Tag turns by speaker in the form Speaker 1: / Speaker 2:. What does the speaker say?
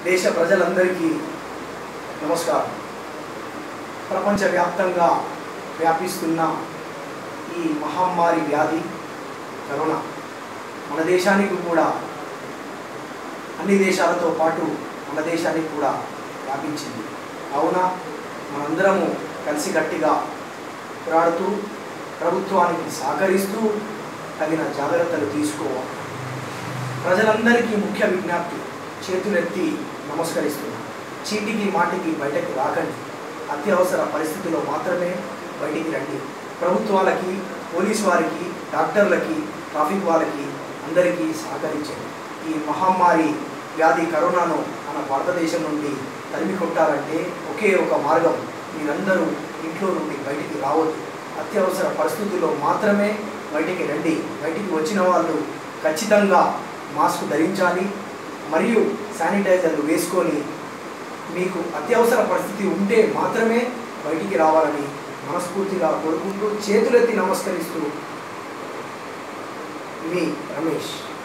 Speaker 1: దేశ ప్రజలందరికీ నమస్కారం ప్రపంచవ్యాప్తంగా వ్యాపిస్తున్న ఈ మహమ్మారి వ్యాధి కరోనా మన దేశానికి కూడా అన్ని దేశాలతో పాటు మన దేశానికి కూడా వ్యాపించింది కావున మనందరము కలిసికట్టిగా పోరాడుతూ ప్రభుత్వానికి సహకరిస్తూ తగిన జాగ్రత్తలు తీసుకోవాలి ప్రజలందరికీ ముఖ్య విజ్ఞప్తి చేతులెత్తి నమస్కరిస్తున్నాను చీటికి మాటికి బయటకు రాకండి అత్యవసర పరిస్థితుల్లో మాత్రమే బయటికి రండి ప్రభుత్వాలకి పోలీసు వారికి డాక్టర్లకి ట్రాఫిక్ వాళ్ళకి అందరికీ సహకరించండి ఈ మహమ్మారి వ్యాధి కరోనాను మన భారతదేశం నుండి తరిమి కొట్టాలంటే ఒకే ఒక మార్గం మీరందరూ ఇంట్లో నుండి బయటికి రావద్దు అత్యవసర పరిస్థితుల్లో మాత్రమే బయటికి రండి బయటికి వచ్చిన వాళ్ళు ఖచ్చితంగా మాస్క్ ధరించాలి మరియు శానిటైజర్లు వేసుకొని మీకు అత్యవసర పరిస్థితి ఉంటే మాత్రమే బయటికి రావాలని మనస్ఫూర్తిగా కోరుకుంటూ చేతులెత్తి నమస్కరిస్తూ మీ రమేష్